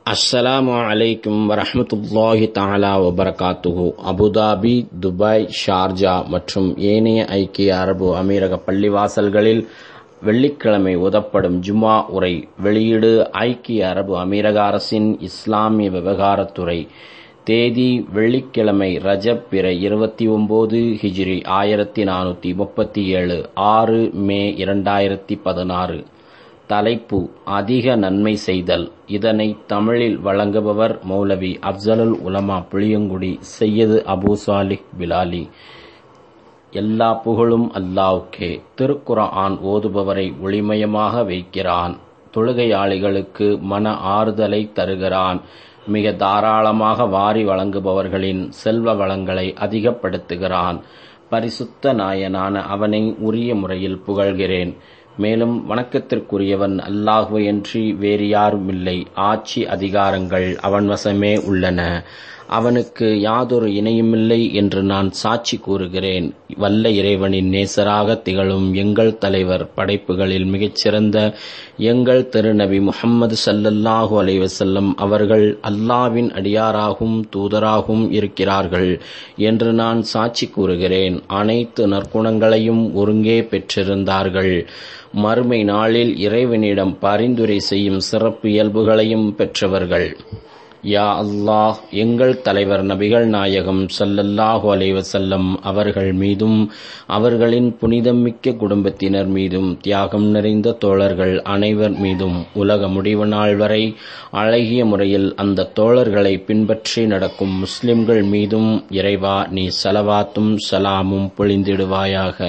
அஸ்ஸலாமு அலைக்கும் வரஹ்மத்துல்லாஹி தஆலா வபரகாத்துஹு அபுதாபி துபாய் ஷார்ஜா மற்றும் ஏனைய ஐக்கிய அரபு அமீரக பள்ளிவாசல்களில் வெள்ளிக்கிழமை ஓதப்படும் ஜுமா உரை வெளியீடு ஐக்கிய அரபு அமீரக அரசின் இஸ்லாமிய விவகாரத்துறை தேதி வெள்ளிக்கிழமை ரஜப் பிற இருபத்தி ஒன்பது ஹிஜ்ரி ஆயிரத்தி நானூற்றி முப்பத்தி ஏழு ஆறு மே இரண்டாயிரத்தி பதினாறு தலைப்பு அதிக நன்மை செய்தல் இதனை தமிழில் வழங்குபவர் மௌலவி அப்சலுல் உலமா புளியங்குடி செய்யது அபு சாலிஹ் பிலாலி எல்லா புகழும் அல்லாவுக்கே திருக்குர்ஆன் ஓதுபவரை ஒளிமயமாக வைக்கிறான் தொழுகையாளிகளுக்கு மன ஆறுதலை தருகிறான் மிக தாராளமாக வாரி வழங்குபவர்களின் செல்வ வளங்களை அதிகப்படுத்துகிறான் பரிசுத்த நாயனான அவனை உரிய முறையில் புகழ்கிறேன் மேலும் வணக்கத்திற்குரியவன் அல்லாஹுவையன்றி வேறு யாருமில்லை ஆட்சி அதிகாரங்கள் அவன் வசமே உள்ளன அவனுக்கு யாதொரு இணையுமில்லை என்று நான் சாட்சி கூறுகிறேன் வல்ல இறைவனின் நேசராக திகழும் எங்கள் தலைவர் படைப்புகளில் மிகச்சிறந்த எங்கள் திருநபி முகம்மது சல்லல்லாஹு அலைவசல்லம் அவர்கள் அல்லாவின் அடியாராகவும் தூதராகவும் இருக்கிறார்கள் என்று நான் சாட்சி கூறுகிறேன் அனைத்து நற்குணங்களையும் ஒருங்கே பெற்றிருந்தார்கள் மறுமை நாளில் இறைவனிடம் பரிந்துரை செய்யும் சிறப்பு இயல்புகளையும் பெற்றவர்கள் யா அல்லாஹ் எங்கள் தலைவர் நபிகள் நாயகம் சல்லல்லாஹு அலைவசல்லம் அவர்கள் மீதும் அவர்களின் புனிதமிக்க குடும்பத்தினர் மீதும் தியாகம் நிறைந்த தோழர்கள் அனைவர் மீதும் உலக முடிவு நாள் வரை அழகிய முறையில் அந்த தோழர்களை பின்பற்றி நடக்கும் முஸ்லிம்கள் மீதும் இறைவா நீ சலவாத்தும் சலாமும் பொழிந்திடுவாயாக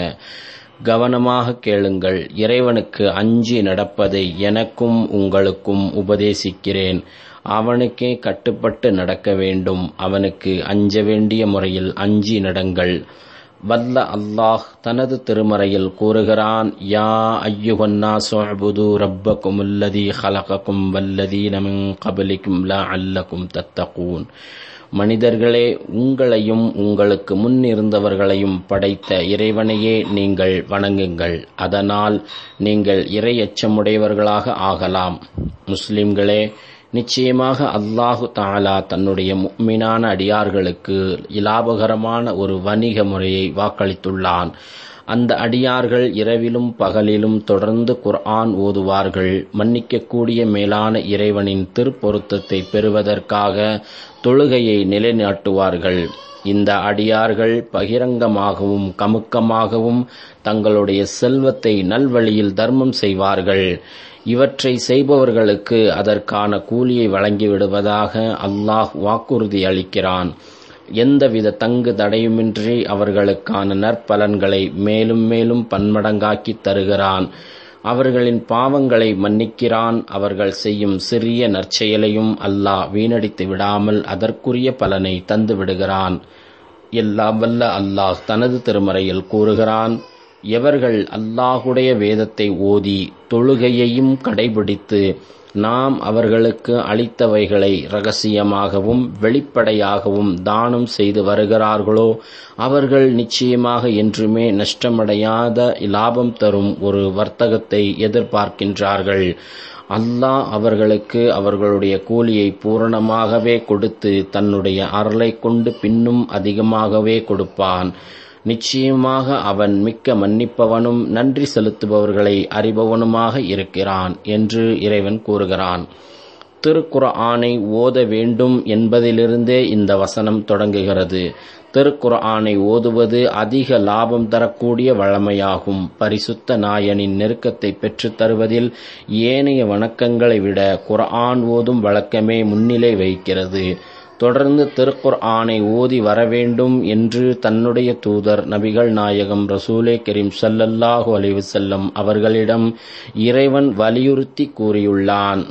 கவனமாக கேளுங்கள் இறைவனுக்கு அஞ்சி நடப்பதை எனக்கும் உங்களுக்கும் உபதேசிக்கிறேன் அவனுக்கே கட்டுப்பட்டு நடக்க வேண்டும் அவனுக்கு அஞ்ச வேண்டிய முறையில் அஞ்சி நடங்கள் வல்ல அல்லாஹ் தனது திருமறையில் கூறுகிறான் யா ஐயுகன்னா சொஹபுது ரப்பக்கும் அல்லதி ஹலகக்கும் வல்லதி நமின் கபலிக்கும் லா அல்லக்கும் தத்தகூன் மனிதர்களே உங்களையும் உங்களுக்கு முன் இருந்தவர்களையும் படைத்த இறைவனையே நீங்கள் வணங்குங்கள் அதனால் நீங்கள் இறை எச்சமுடையவர்களாக ஆகலாம் முஸ்லிம்களே நிச்சயமாக அல்லாஹு தாலா தன்னுடைய முக்மினான அடியார்களுக்கு இலாபகரமான ஒரு வணிக முறையை வாக்களித்துள்ளான் அந்த அடியார்கள் இரவிலும் பகலிலும் தொடர்ந்து குர்ஆன் ஓதுவார்கள் மன்னிக்கக்கூடிய மேலான இறைவனின் திருப்பொருத்தத்தை பெறுவதற்காக தொழுகையை நிலைநாட்டுவார்கள் இந்த அடியார்கள் பகிரங்கமாகவும் கமுக்கமாகவும் தங்களுடைய செல்வத்தை நல்வழியில் தர்மம் செய்வார்கள் இவற்றை செய்பவர்களுக்கு அதற்கான கூலியை வழங்கிவிடுவதாக அல்லாஹ் வாக்குறுதி அளிக்கிறான் எந்தவித தங்கு தடையுமின்றி அவர்களுக்கான நற்பலன்களை மேலும் மேலும் பன்மடங்காக்கி தருகிறான் அவர்களின் பாவங்களை மன்னிக்கிறான் அவர்கள் செய்யும் சிறிய நற்செயலையும் அல்லாஹ் வீணடித்து விடாமல் அதற்குரிய பலனை தந்து விடுகிறான் எல்லாம் வல்ல அல்லாஹ் தனது திருமறையில் கூறுகிறான் எவர்கள் அல்லாஹுடைய வேதத்தை ஓதி தொழுகையையும் கடைபிடித்து நாம் அவர்களுக்கு அளித்தவைகளை ரகசியமாகவும் வெளிப்படையாகவும் தானம் செய்து வருகிறார்களோ அவர்கள் நிச்சயமாக என்றுமே நஷ்டமடையாத லாபம் தரும் ஒரு வர்த்தகத்தை எதிர்பார்க்கின்றார்கள் அல்லாஹ் அவர்களுக்கு அவர்களுடைய கூலியை பூரணமாகவே கொடுத்து தன்னுடைய அருளை கொண்டு பின்னும் அதிகமாகவே கொடுப்பான் நிச்சயமாக அவன் மிக்க மன்னிப்பவனும் நன்றி செலுத்துபவர்களை அறிபவனுமாக இருக்கிறான் என்று இறைவன் கூறுகிறான் திருக்குர்ஆனை ஓத வேண்டும் என்பதிலிருந்தே இந்த வசனம் தொடங்குகிறது திருக்குர்ஆனை ஓதுவது அதிக லாபம் தரக்கூடிய வழமையாகும் பரிசுத்த நாயனின் நெருக்கத்தை பெற்றுத் தருவதில் ஏனைய வணக்கங்களை விட குர்ஆன் ஓதும் வழக்கமே முன்னிலை வைக்கிறது தொடர்ந்து திருக்குர் ஆணை ஓதி வரவேண்டும் என்று தன்னுடைய தூதர் நபிகள் நாயகம் ரசூலே கரீம் சல்லல்லாஹு அலைவசல்லம் அவர்களிடம் இறைவன் வலியுறுத்தி கூறியுள்ளான்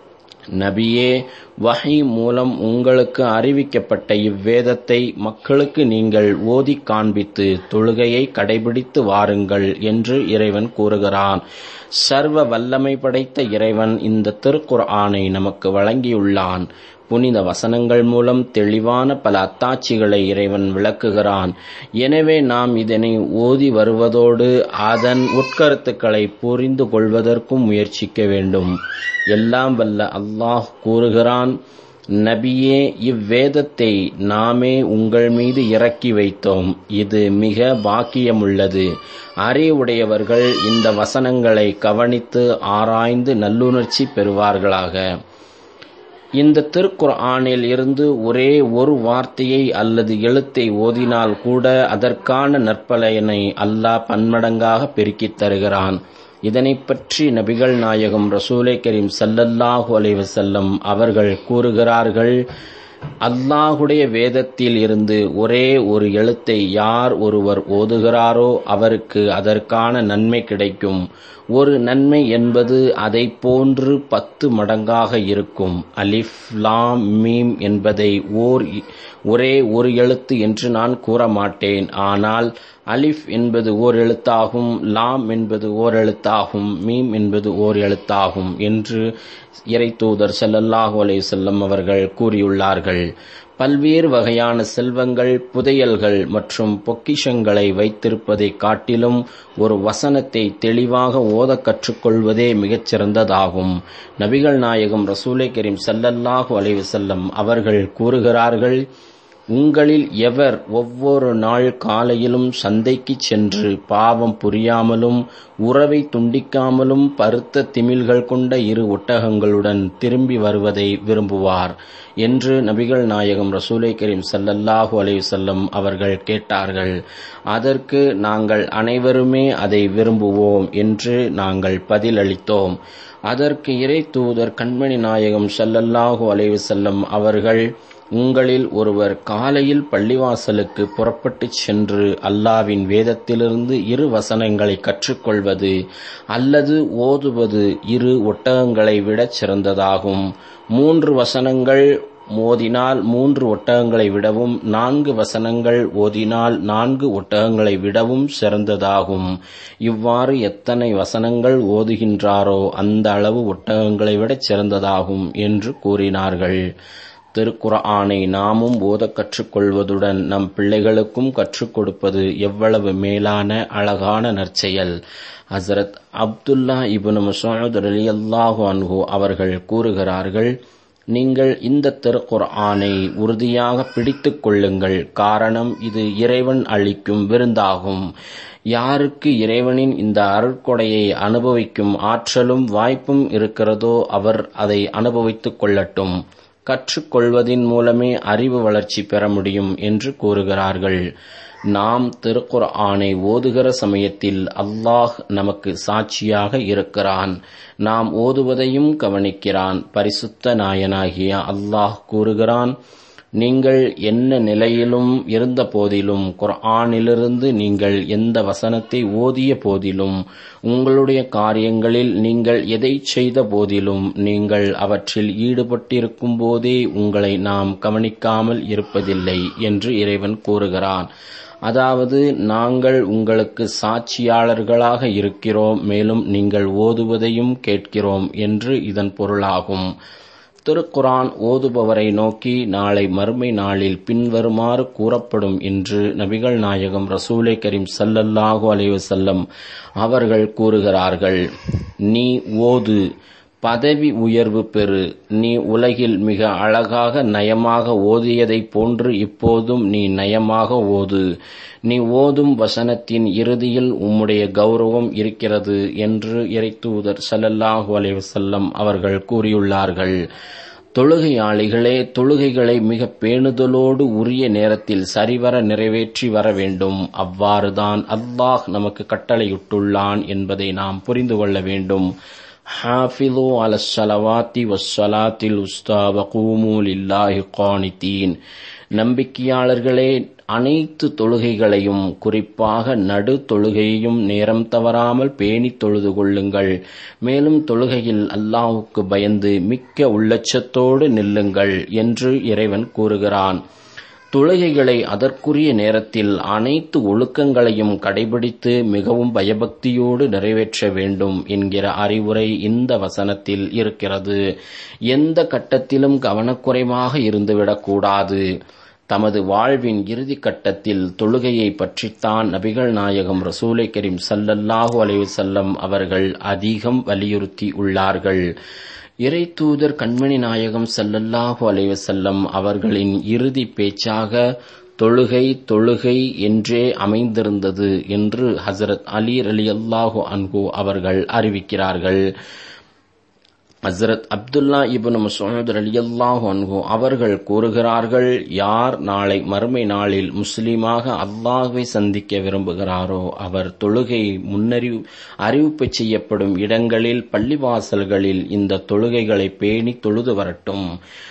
நபியே வஹி மூலம் உங்களுக்கு அறிவிக்கப்பட்ட இவ்வேதத்தை மக்களுக்கு நீங்கள் ஓதி காண்பித்து தொழுகையை கடைபிடித்து வாருங்கள் என்று இறைவன் கூறுகிறான் சர்வ வல்லமை படைத்த இறைவன் இந்த திருக்குர் ஆணை நமக்கு வழங்கியுள்ளான் புனித வசனங்கள் மூலம் தெளிவான பல அத்தாட்சிகளை இறைவன் விளக்குகிறான் எனவே நாம் இதனை ஓதி வருவதோடு அதன் உட்கருத்துக்களை புரிந்து கொள்வதற்கும் முயற்சிக்க வேண்டும் எல்லாம் வல்ல அல்லாஹ் கூறுகிறான் நபியே இவ்வேதத்தை நாமே உங்கள் மீது இறக்கி வைத்தோம் இது மிக பாக்கியமுள்ளது அறிவுடையவர்கள் இந்த வசனங்களை கவனித்து ஆராய்ந்து நல்லுணர்ச்சி பெறுவார்களாக இந்த திருக்குர்ஆனில் இருந்து ஒரே ஒரு வார்த்தையை அல்லது எழுத்தை ஓதினால் கூட அதற்கான நற்பலனை அல்லாஹ் பன்மடங்காக பெருக்கித் தருகிறான் இதனை பற்றி நபிகள் நாயகம் ரசூலை கரீம் சல்லல்லாஹு அலைவசல்லம் அவர்கள் கூறுகிறார்கள் அல்லாஹுடைய வேதத்தில் இருந்து ஒரே ஒரு எழுத்தை யார் ஒருவர் ஓதுகிறாரோ அவருக்கு அதற்கான நன்மை கிடைக்கும் ஒரு நன்மை என்பது அதை போன்று பத்து மடங்காக இருக்கும் அலிஃப் லாம் மீம் என்பதை ஓர் ஒரே ஒரு எழுத்து என்று நான் கூற மாட்டேன் ஆனால் அலிஃப் என்பது ஓர் எழுத்தாகும் லாம் என்பது ஓர் எழுத்தாகும் மீம் என்பது ஓர் எழுத்தாகும் என்று இறை தூதர் செல்லல்லாஹு அலையுசல்லம் அவர்கள் கூறியுள்ளார்கள் பல்வேறு வகையான செல்வங்கள் புதையல்கள் மற்றும் பொக்கிஷங்களை வைத்திருப்பதை காட்டிலும் ஒரு வசனத்தை தெளிவாக ஓத கற்றுக்கொள்வதே மிகச் சிறந்ததாகும் நபிகள் நாயகம் ரசூலை கரீம் சல்லல்லாஹு அலைவசல்லம் அவர்கள் கூறுகிறார்கள் உங்களில் எவர் ஒவ்வொரு நாள் காலையிலும் சந்தைக்கு சென்று பாவம் புரியாமலும் உறவை துண்டிக்காமலும் பருத்த திமில்கள் கொண்ட இரு ஒட்டகங்களுடன் திரும்பி வருவதை விரும்புவார் என்று நபிகள் நாயகம் ரசூலை கரீம் சல்லல்லாஹு அலையுசல்லம் அவர்கள் கேட்டார்கள் அதற்கு நாங்கள் அனைவருமே அதை விரும்புவோம் என்று நாங்கள் பதிலளித்தோம் அதற்கு இறை தூதர் கண்மணி நாயகம் சல்லல்லாஹு அலைவசல்லம் அவர்கள் உங்களில் ஒருவர் காலையில் பள்ளிவாசலுக்கு புறப்பட்டுச் சென்று அல்லாவின் வேதத்திலிருந்து இரு வசனங்களை கற்றுக்கொள்வது அல்லது ஓதுவது இரு ஒட்டகங்களை விடச் சிறந்ததாகும் மூன்று வசனங்கள் ஓதினால் மூன்று ஒட்டகங்களை விடவும் நான்கு வசனங்கள் ஓதினால் நான்கு ஒட்டகங்களை விடவும் சிறந்ததாகும் இவ்வாறு எத்தனை வசனங்கள் ஓதுகின்றாரோ அந்த அளவு ஒட்டகங்களை விடச் சிறந்ததாகும் என்று கூறினார்கள் திருக்குர்ஆனை நாமும் ஓதக் கற்றுக்கொள்வதுடன் நம் பிள்ளைகளுக்கும் கற்றுக் கொடுப்பது எவ்வளவு மேலான அழகான நற்செயல் ஹசரத் அப்துல்லா இபுன் மசூத் ரலியல்லாஹு அன்ஹு அவர்கள் கூறுகிறார்கள் நீங்கள் இந்த திருக்குர்ஆனை உறுதியாக பிடித்துக் கொள்ளுங்கள் காரணம் இது இறைவன் அளிக்கும் விருந்தாகும் யாருக்கு இறைவனின் இந்த அருட்கொடையை அனுபவிக்கும் ஆற்றலும் வாய்ப்பும் இருக்கிறதோ அவர் அதை அனுபவித்துக் கொள்ளட்டும் கற்றுக்கொள்வதின் மூலமே அறிவு வளர்ச்சி பெற முடியும் என்று கூறுகிறார்கள் நாம் திருக்குர் ஆணை ஓதுகிற சமயத்தில் அல்லாஹ் நமக்கு சாட்சியாக இருக்கிறான் நாம் ஓதுவதையும் கவனிக்கிறான் பரிசுத்த நாயனாகிய அல்லாஹ் கூறுகிறான் நீங்கள் என்ன நிலையிலும் இருந்த போதிலும் குர்ஆனிலிருந்து நீங்கள் எந்த வசனத்தை ஓதிய போதிலும் உங்களுடைய காரியங்களில் நீங்கள் எதை செய்த போதிலும் நீங்கள் அவற்றில் ஈடுபட்டிருக்கும் போதே உங்களை நாம் கவனிக்காமல் இருப்பதில்லை என்று இறைவன் கூறுகிறான் அதாவது நாங்கள் உங்களுக்கு சாட்சியாளர்களாக இருக்கிறோம் மேலும் நீங்கள் ஓதுவதையும் கேட்கிறோம் என்று இதன் பொருளாகும் திருக்குரான் ஓதுபவரை நோக்கி நாளை மறுமை நாளில் பின்வருமாறு கூறப்படும் என்று நபிகள் நாயகம் ரசூலை கரீம் சல்லல்லாஹு அலைவசல்லம் அவர்கள் கூறுகிறார்கள் நீ ஓது பதவி உயர்வு பெறு நீ உலகில் மிக அழகாக நயமாக ஓதியதைப் போன்று இப்போதும் நீ நயமாக ஓது நீ ஓதும் வசனத்தின் இறுதியில் உம்முடைய கௌரவம் இருக்கிறது என்று இறைத்தூதர் சல்லல்லாஹு அலைவசல்லம் அவர்கள் கூறியுள்ளார்கள் தொழுகையாளிகளே தொழுகைகளை மிக பேணுதலோடு உரிய நேரத்தில் சரிவர நிறைவேற்றி வர வேண்டும் அவ்வாறுதான் அல்லாஹ் நமக்கு கட்டளையிட்டுள்ளான் என்பதை நாம் புரிந்து கொள்ள வேண்டும் ஹாஃபிலு அல ஸலவாத்தி வஸ்ஸலாத்தில் உஸ்தா வகூமு லில்லாஹி கானித்தீன் நம்பிக்கையாளர்களே அனைத்து தொழுகைகளையும் குறிப்பாக நடு தொழுகையையும் நேரம் தவறாமல் பேணி தொழுது கொள்ளுங்கள் மேலும் தொழுகையில் அல்லாஹுக்கு பயந்து மிக்க உள்ளச்சத்தோடு நில்லுங்கள் என்று இறைவன் கூறுகிறான் தொழுகைகளை அதற்குரிய நேரத்தில் அனைத்து ஒழுக்கங்களையும் கடைபிடித்து மிகவும் பயபக்தியோடு நிறைவேற்ற வேண்டும் என்கிற அறிவுரை இந்த வசனத்தில் இருக்கிறது எந்த கட்டத்திலும் கவனக்குறைவாக இருந்துவிடக்கூடாது தமது வாழ்வின் இறுதி கட்டத்தில் தொழுகையை பற்றித்தான் நபிகள் நாயகம் ரசூலை கரீம் சல்லல்லாஹு அலைவசல்லம் அவர்கள் அதிகம் வலியுறுத்தி உள்ளார்கள் இறை தூதர் கண்மணி நாயகம் சல்லல்லாஹு அலைவசல்லம் அவர்களின் இறுதி பேச்சாக தொழுகை தொழுகை என்றே அமைந்திருந்தது என்று ஹசரத் அலி அலி அல்லாஹு அன்கு அவர்கள் அறிவிக்கிறார்கள் ஹசரத் அப்துல்லா இபுன் மசூத் அலியல்லாஹு அன்ஹு அவர்கள் கூறுகிறார்கள் யார் நாளை மறுமை நாளில் முஸ்லீமாக அல்லாஹுவை சந்திக்க விரும்புகிறாரோ அவர் தொழுகை முன்னறிவு அறிவிப்பு செய்யப்படும் இடங்களில் பள்ளிவாசல்களில் இந்த தொழுகைகளை பேணி தொழுது வரட்டும்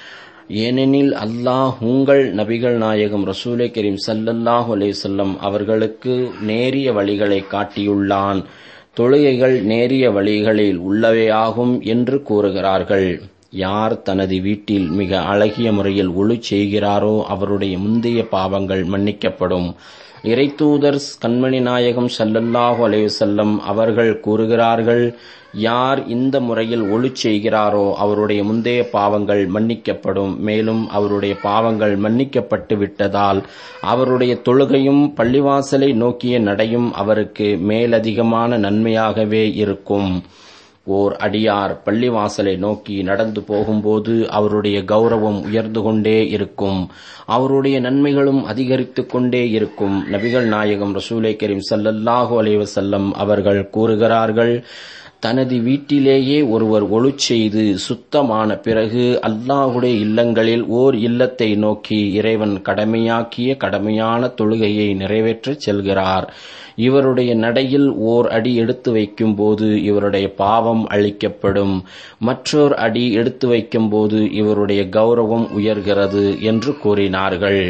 ஏனெனில் அல்லாஹ் உங்கள் நபிகள் நாயகம் ரசூலை கரீம் சல்லல்லாஹு அலைவசல்லம் அவர்களுக்கு நேரிய வழிகளை காட்டியுள்ளான் தொழுகைகள் நேரிய வழிகளில் உள்ளவையாகும் என்று கூறுகிறார்கள் யார் தனது வீட்டில் மிக அழகிய முறையில் ஒளி செய்கிறாரோ அவருடைய முந்தைய பாவங்கள் மன்னிக்கப்படும் இறைத்தூதர் கண்மணி நாயகம் சல்லல்லாஹு அலைவசல்லம் அவர்கள் கூறுகிறார்கள் யார் இந்த முறையில் ஒளி செய்கிறாரோ அவருடைய முந்தைய பாவங்கள் மன்னிக்கப்படும் மேலும் அவருடைய பாவங்கள் மன்னிக்கப்பட்டு விட்டதால் அவருடைய தொழுகையும் பள்ளிவாசலை நோக்கிய நடையும் அவருக்கு மேலதிகமான நன்மையாகவே இருக்கும் ஓர் அடியார் பள்ளிவாசலை நோக்கி நடந்து போகும்போது அவருடைய கௌரவம் உயர்ந்து கொண்டே இருக்கும் அவருடைய நன்மைகளும் அதிகரித்து கொண்டே இருக்கும் நபிகள் நாயகம் ரசூலை கரீம் சல்லல்லாஹு அலைவசல்லம் அவர்கள் கூறுகிறார்கள் தனது வீட்டிலேயே ஒருவர் ஒளி செய்து சுத்தமான பிறகு அல்லாஹுடைய இல்லங்களில் ஓர் இல்லத்தை நோக்கி இறைவன் கடமையாக்கிய கடமையான தொழுகையை நிறைவேற்றச் செல்கிறார் இவருடைய நடையில் ஓர் அடி எடுத்து வைக்கும் போது இவருடைய பாவம் அழிக்கப்படும் மற்றோர் அடி எடுத்து வைக்கும் போது இவருடைய கௌரவம் உயர்கிறது என்று கூறினார்கள்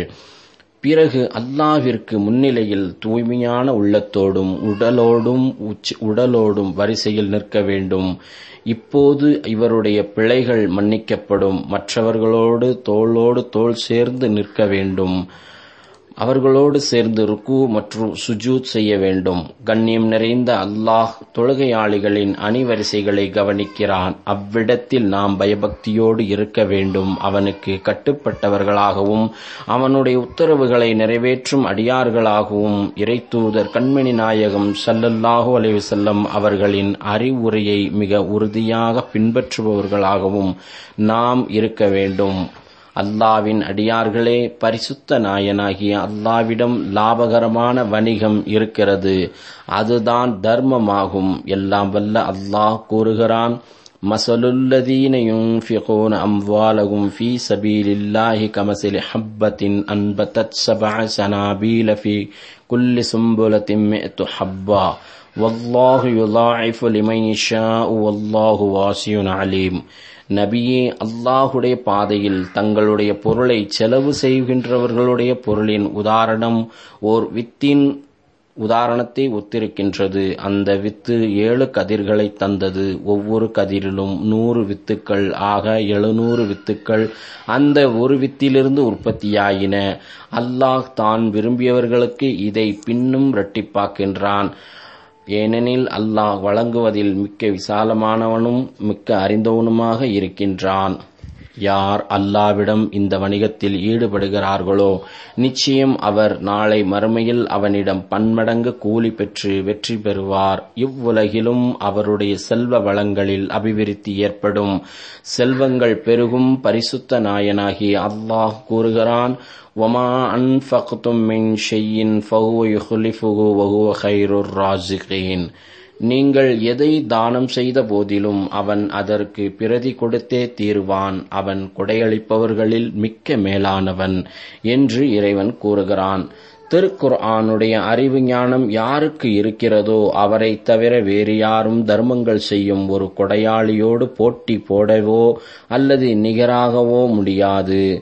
பிறகு அல்லாவிற்கு முன்னிலையில் தூய்மையான உள்ளத்தோடும் உடலோடும் உடலோடும் வரிசையில் நிற்க வேண்டும் இப்போது இவருடைய பிழைகள் மன்னிக்கப்படும் மற்றவர்களோடு தோளோடு தோள் சேர்ந்து நிற்க வேண்டும் அவர்களோடு சேர்ந்து ருக்கு மற்றும் சுஜூத் செய்ய வேண்டும் கண்ணியம் நிறைந்த அல்லாஹ் தொழுகையாளிகளின் அணிவரிசைகளை கவனிக்கிறான் அவ்விடத்தில் நாம் பயபக்தியோடு இருக்க வேண்டும் அவனுக்கு கட்டுப்பட்டவர்களாகவும் அவனுடைய உத்தரவுகளை நிறைவேற்றும் அடியார்களாகவும் இறைத்தூதர் கண்மணி நாயகம் சல்லல்லாஹு அலைவசல்லம் அவர்களின் அறிவுரையை மிக உறுதியாக பின்பற்றுபவர்களாகவும் நாம் இருக்க வேண்டும் அல்லாவின் அடியார்களே பரிசுத்த நாயனாகிய அல்லாவிடம் லாபகரமான வணிகம் இருக்கிறது அதுதான் தர்மமாகும் எல்லாம் வல்ல அல்லாஹ் கூறுகிறான் مثل الذين ينفقون أموالهم في سبيل الله كمثل حبة أنبتت سبع سنابيل في كل سنبلة مئة حبة والله يضاعف لمن يشاء والله واسع عليم நபியே அல்லாஹுடைய பாதையில் தங்களுடைய பொருளை செலவு செய்கின்றவர்களுடைய பொருளின் உதாரணம் ஓர் வித்தின் உதாரணத்தை ஒத்திருக்கின்றது அந்த வித்து ஏழு கதிர்களை தந்தது ஒவ்வொரு கதிரிலும் நூறு வித்துக்கள் ஆக எழுநூறு வித்துக்கள் அந்த ஒரு வித்திலிருந்து உற்பத்தியாயின அல்லாஹ் தான் விரும்பியவர்களுக்கு இதை பின்னும் இரட்டிப்பாக்கின்றான் ஏனெனில் அல்லாஹ் வழங்குவதில் மிக்க விசாலமானவனும் மிக்க அறிந்தவனுமாக இருக்கின்றான் யார் அல்லாவிடம் இந்த வணிகத்தில் ஈடுபடுகிறார்களோ நிச்சயம் அவர் நாளை மறுமையில் அவனிடம் பன்மடங்கு கூலி பெற்று வெற்றி பெறுவார் இவ்வுலகிலும் அவருடைய செல்வ வளங்களில் அபிவிருத்தி ஏற்படும் செல்வங்கள் பெருகும் பரிசுத்த நாயனாகி அல்லாஹ் கூறுகிறான் وما أنفقتم من شيء فهو يخلفه وهو خير الرازقين நீங்கள் எதை தானம் செய்த போதிலும் அவன் அதற்கு பிரதி கொடுத்தே தீருவான் அவன் கொடையளிப்பவர்களில் மிக்க மேலானவன் என்று இறைவன் கூறுகிறான் திருக்குர்ஆனுடைய அறிவு ஞானம் யாருக்கு இருக்கிறதோ அவரை தவிர வேறு யாரும் தர்மங்கள் செய்யும் ஒரு கொடையாளியோடு போட்டி போடவோ அல்லது நிகராகவோ முடியாது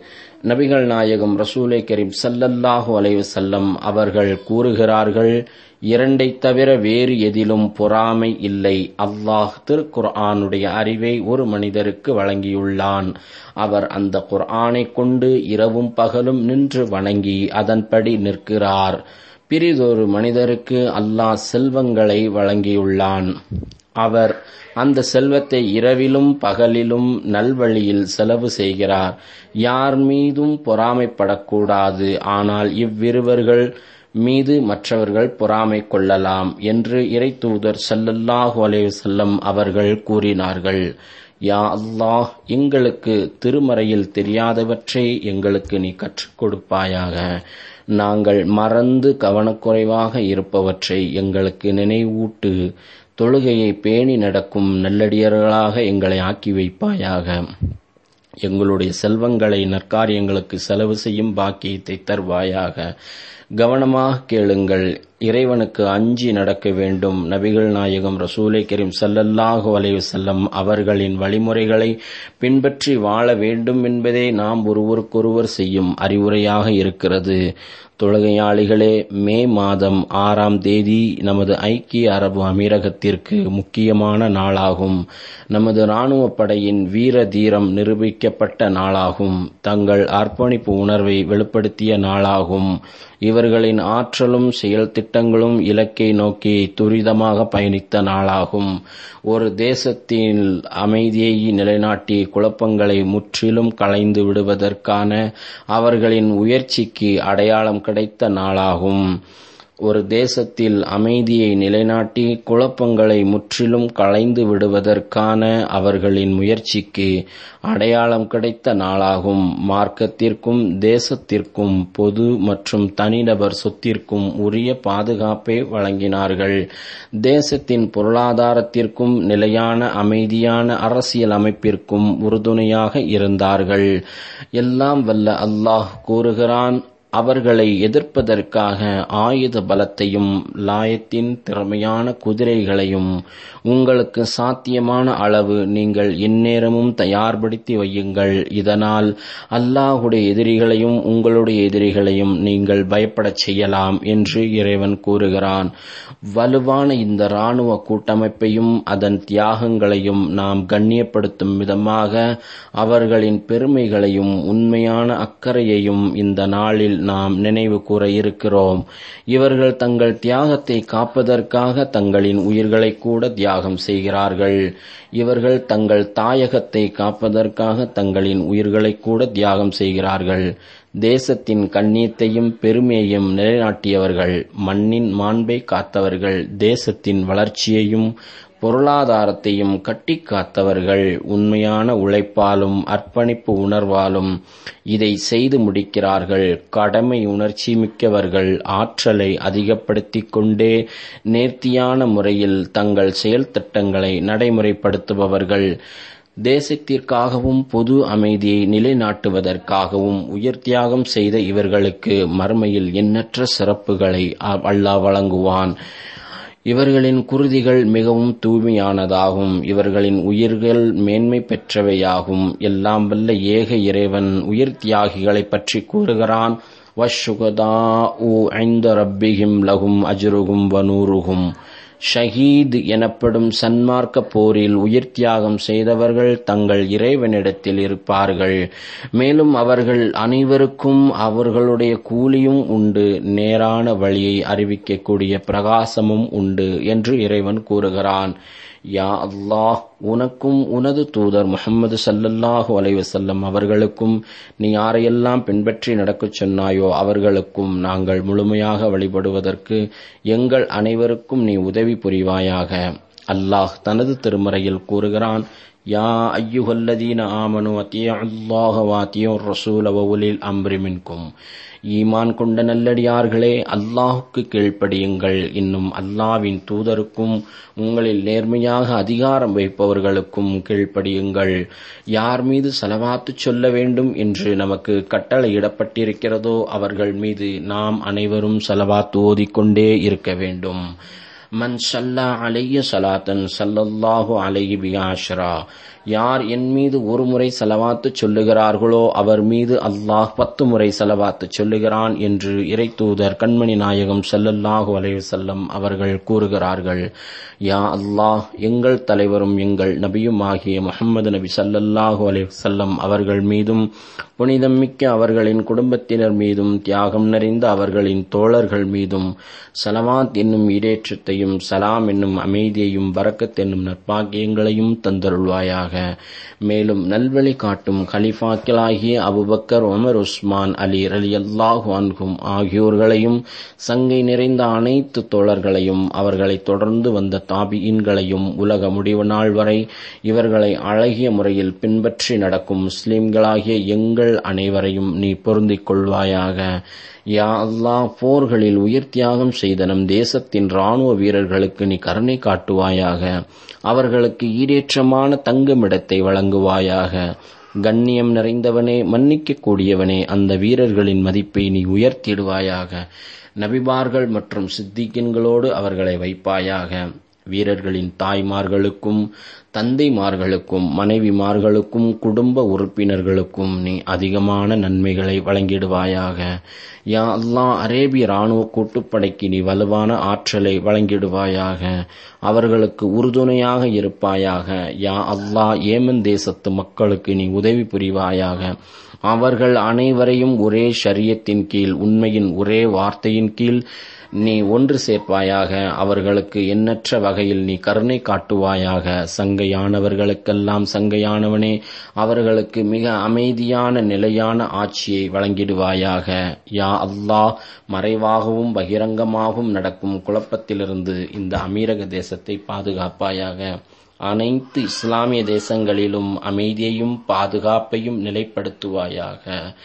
நபிகள் நாயகம் ரசூலை கரீம் சல்லல்லாஹு அலைஹி வஸல்லம் அவர்கள் கூறுகிறார்கள் இரண்டை தவிர வேறு எதிலும் பொறாமை இல்லை அல்லாஹ் திருக்குர்ஆனுடைய அறிவை ஒரு மனிதருக்கு வழங்கியுள்ளான் அவர் அந்த குர்ஆனை கொண்டு இரவும் பகலும் நின்று வணங்கி அதன்படி நிற்கிறார் பிரிதொரு மனிதருக்கு அல்லாஹ் செல்வங்களை வழங்கியுள்ளான் அவர் அந்த செல்வத்தை இரவிலும் பகலிலும் நல்வழியில் செலவு செய்கிறார் யார் மீதும் பொறாமைப்படக்கூடாது ஆனால் இவ்விருவர்கள் மீது மற்றவர்கள் பொறாமை கொள்ளலாம் என்று இறை தூதர் சல்லல்லாஹு அலைவசல்லம் அவர்கள் கூறினார்கள் யா அல்லாஹ் எங்களுக்கு திருமறையில் தெரியாதவற்றை எங்களுக்கு நீ கற்றுக் கொடுப்பாயாக நாங்கள் மறந்து கவனக்குறைவாக இருப்பவற்றை எங்களுக்கு நினைவூட்டு தொழுகையை பேணி நடக்கும் நல்லடியர்களாக எங்களை ஆக்கி வைப்பாயாக எங்களுடைய செல்வங்களை நற்காரியங்களுக்கு செலவு செய்யும் பாக்கியத்தை தருவாயாக கவனமாக கேளுங்கள் இறைவனுக்கு அஞ்சி நடக்க வேண்டும் நபிகள் நாயகம் ரசூலை கரீம் சல்லல்லாஹு அலைவசல்லம் அவர்களின் வழிமுறைகளை பின்பற்றி வாழ வேண்டும் என்பதே நாம் ஒருவருக்கொருவர் செய்யும் அறிவுரையாக இருக்கிறது தொழுகையாளிகளே மே மாதம் ஆறாம் தேதி நமது ஐக்கிய அரபு அமீரகத்திற்கு முக்கியமான நாளாகும் நமது இராணுவ படையின் வீர தீரம் நிரூபிக்கப்பட்ட நாளாகும் தங்கள் அர்ப்பணிப்பு உணர்வை வெளிப்படுத்திய நாளாகும் இவர்களின் ஆற்றலும் செயல் திட்டங்களும் இலக்கை நோக்கி துரிதமாக பயணித்த நாளாகும் ஒரு தேசத்தின் அமைதியை நிலைநாட்டி குழப்பங்களை முற்றிலும் களைந்து விடுவதற்கான அவர்களின் உயர்ச்சிக்கு அடையாளம் கிடைத்த நாளாகும் ஒரு தேசத்தில் அமைதியை நிலைநாட்டி குழப்பங்களை முற்றிலும் களைந்து விடுவதற்கான அவர்களின் முயற்சிக்கு அடையாளம் கிடைத்த நாளாகும் மார்க்கத்திற்கும் தேசத்திற்கும் பொது மற்றும் தனிநபர் சொத்திற்கும் உரிய பாதுகாப்பை வழங்கினார்கள் தேசத்தின் பொருளாதாரத்திற்கும் நிலையான அமைதியான அரசியல் அமைப்பிற்கும் உறுதுணையாக இருந்தார்கள் எல்லாம் வல்ல அல்லாஹ் கூறுகிறான் அவர்களை எதிர்ப்பதற்காக ஆயுத பலத்தையும் லாயத்தின் திறமையான குதிரைகளையும் உங்களுக்கு சாத்தியமான அளவு நீங்கள் எந்நேரமும் தயார்படுத்தி வையுங்கள் இதனால் அல்லாஹுடைய எதிரிகளையும் உங்களுடைய எதிரிகளையும் நீங்கள் பயப்படச் செய்யலாம் என்று இறைவன் கூறுகிறான் வலுவான இந்த இராணுவ கூட்டமைப்பையும் அதன் தியாகங்களையும் நாம் கண்ணியப்படுத்தும் விதமாக அவர்களின் பெருமைகளையும் உண்மையான அக்கறையையும் இந்த நாளில் நாம் நினைவு கூற இருக்கிறோம் இவர்கள் தங்கள் தியாகத்தை காப்பதற்காக தங்களின் உயிர்களை கூட தியாகம் செய்கிறார்கள் இவர்கள் தங்கள் தாயகத்தை காப்பதற்காக தங்களின் உயிர்களை கூட தியாகம் செய்கிறார்கள் தேசத்தின் கண்ணியத்தையும் பெருமையையும் நிலைநாட்டியவர்கள் மண்ணின் மாண்பை காத்தவர்கள் தேசத்தின் வளர்ச்சியையும் பொருளாதாரத்தையும் கட்டி காத்தவர்கள் உண்மையான உழைப்பாலும் அர்ப்பணிப்பு உணர்வாலும் இதை செய்து முடிக்கிறார்கள் கடமை உணர்ச்சி மிக்கவர்கள் ஆற்றலை அதிகப்படுத்திக் கொண்டே நேர்த்தியான முறையில் தங்கள் செயல் திட்டங்களை நடைமுறைப்படுத்துபவர்கள் தேசத்திற்காகவும் பொது அமைதியை நிலைநாட்டுவதற்காகவும் உயிர் தியாகம் செய்த இவர்களுக்கு மறுமையில் எண்ணற்ற சிறப்புகளை அல்லாஹ் வழங்குவான் இவர்களின் குருதிகள் மிகவும் தூய்மையானதாகும் இவர்களின் உயிர்கள் மேன்மை பெற்றவையாகும் எல்லாம் வல்ல ஏக இறைவன் உயிர் தியாகிகளை பற்றி கூறுகிறான் வஷுகதா ஊ ஐந்த ரப்பிஹிம் லகும் அஜ்ருகும் வனூருகும் ஷஹீத் எனப்படும் சன்மார்க்க போரில் உயிர் தியாகம் செய்தவர்கள் தங்கள் இறைவனிடத்தில் இருப்பார்கள் மேலும் அவர்கள் அனைவருக்கும் அவர்களுடைய கூலியும் உண்டு நேரான வழியை அறிவிக்கக்கூடிய பிரகாசமும் உண்டு என்று இறைவன் கூறுகிறான் யா அல்லாஹ் உனக்கும் உனது தூதர் முகமது சல்லல்லாஹு அலைவசல்லம் அவர்களுக்கும் நீ யாரையெல்லாம் பின்பற்றி நடக்கச் சொன்னாயோ அவர்களுக்கும் நாங்கள் முழுமையாக வழிபடுவதற்கு எங்கள் அனைவருக்கும் நீ உதவி புரிவாயாக அல்லாஹ் தனது திருமறையில் கூறுகிறான் யா ஐயுகல்லதீன ஆமனு அத்திய அல்லாஹ வாத்தியோர் ரசூல வவுலில் அம்ரி மின்கும் ஈமான் கொண்ட நல்லடியார்களே அல்லாஹுக்கு கீழ்ப்படியுங்கள் இன்னும் அல்லாவின் தூதருக்கும் உங்களில் நேர்மையாக அதிகாரம் வைப்பவர்களுக்கும் கீழ்ப்படியுங்கள் யார் மீது செலவாத்து சொல்ல வேண்டும் என்று நமக்கு கட்டளையிடப்பட்டிருக்கிறதோ அவர்கள் மீது நாம் அனைவரும் செலவாத்து ஓதிக்கொண்டே இருக்க வேண்டும் மன் சல்லா அலைய சலாத்தன் சல்லல்லாஹு அலைஹி பியாஷ்ரா யார் என் மீது ஒரு முறை செலவாத்து சொல்லுகிறார்களோ அவர் மீது அல்லாஹ் பத்து முறை செலவாத்து சொல்லுகிறான் என்று இறை தூதர் கண்மணி நாயகம் சல்லல்லாஹு அலைஹி வஸல்லம் அவர்கள் கூறுகிறார்கள் யா அல்லாஹ் எங்கள் தலைவரும் எங்கள் நபியும் ஆகிய முகமது நபி சல்லல்லாஹு அலைஹி வஸல்லம் அவர்கள் மீதும் புனிதம் மிக்க அவர்களின் குடும்பத்தினர் மீதும் தியாகம் நிறைந்த அவர்களின் தோழர்கள் மீதும் சலவாத் என்னும் ஈடேற்றத்தையும் சலாம் என்னும் அமைதியையும் பரக்கத் என்னும் நற்பாக்கியங்களையும் தந்தருள்வாயாக மேலும் நல்வழி காட்டும் கலிஃபாக்களாகிய Abu Bakr Umar Usman Ali Ali அல்லாஹு அன்கும் ஆகியோர்களையும் சங்கை நிறைந்த அனைத்து தோழர்களையும் அவர்களை தொடர்ந்து வந்த தாபியின்களையும் உலக முடிவு நாள் வரை இவர்களை அழகிய முறையில் பின்பற்றி நடக்கும் முஸ்லிம்களாகிய எங்கள் அனைவரையும் நீ பொருந்திக் கொள்வாயாக யா அல்லாஹ் போர்களில் உயிர் தியாகம் செய்த நம் தேசத்தின் ராணுவ வீரர்களுக்கு நீ கருணை காட்டுவாயாக அவர்களுக்கு ஈடேற்றமான தங்குமிடத்தை வழங்குவாயாக கண்ணியம் நிறைந்தவனே மன்னிக்க கூடியவனே அந்த வீரர்களின் மதிப்பை நீ உயர்த்திடுவாயாக நபிபார்கள் மற்றும் சித்திகின்களோடு அவர்களை வைப்பாயாக வீரர்களின் தாய்மார்களுக்கும் தந்தைமார்களுக்கும் மனைவிமார்களுக்கும் குடும்ப உறுப்பினர்களுக்கும் நீ அதிகமான நன்மைகளை வழங்கிடுவாயாக யா அல்லா அரேபிய இராணுவ கூட்டுப்படைக்கு நீ வலுவான ஆற்றலை வழங்கிடுவாயாக அவர்களுக்கு உறுதுணையாக இருப்பாயாக யா அல்லா ஏமன் தேசத்து மக்களுக்கு நீ உதவி புரிவாயாக அவர்கள் அனைவரையும் ஒரே ஷரியத்தின் கீழ் உண்மையின் ஒரே வார்த்தையின் கீழ் நீ ஒன்று சேர்ப்பாயாக அவர்களுக்கு எண்ணற்ற வகையில் நீ கருணை காட்டுவாயாக சங்கையானவர்களுக்கெல்லாம் சங்கையானவனே அவர்களுக்கு மிக அமைதியான நிலையான ஆட்சியை வழங்கிடுவாயாக யா அல்லாஹ் மறைவாகவும் பகிரங்கமாகவும் நடக்கும் குழப்பத்திலிருந்து இந்த அமீரக தேசத்தை பாதுகாப்பாயாக அனைத்து இஸ்லாமிய தேசங்களிலும் அமைதியையும் பாதுகாப்பையும் நிலைப்படுத்துவாயாக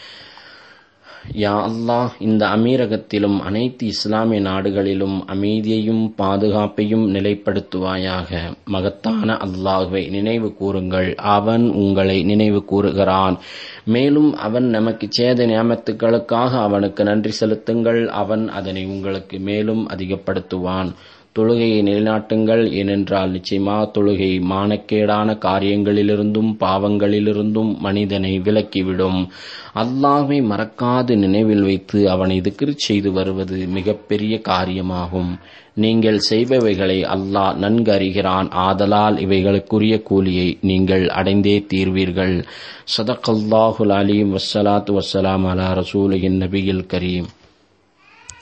யா அல்லாஹ் இந்த அமீரகத்திலும் அனைத்து இஸ்லாமிய நாடுகளிலும் அமைதியையும் பாதுகாப்பையும் நிலைப்படுத்துவாயாக மகத்தான அல்லாஹுவை நினைவு கூறுங்கள் அவன் உங்களை நினைவு கூறுகிறான் மேலும் அவன் நமக்கு சேத நியமத்துக்களுக்காக அவனுக்கு நன்றி செலுத்துங்கள் அவன் அதனை உங்களுக்கு மேலும் அதிகப்படுத்துவான் தொழுகையை நிலைநாட்டுங்கள் ஏனென்றால் நிச்சயமாக தொழுகை மானக்கேடான காரியங்களிலிருந்தும் பாவங்களிலிருந்தும் மனிதனை விலக்கிவிடும் அல்லாஹை மறக்காது நினைவில் வைத்து அவனை திக்ரு செய்து வருவது மிகப்பெரிய காரியமாகும் நீங்கள் செய்பவைகளை அல்லாஹ் நன்கு அறிகிறான் ஆதலால் இவைகளுக்குரிய கூலியை நீங்கள் அடைந்தே தீர்வீர்கள் சதகல்லாஹுல் அலீம் வஸ்ஸலாத்து வஸ்ஸலாம் அலா ரசூலின் நபியில் கரீம்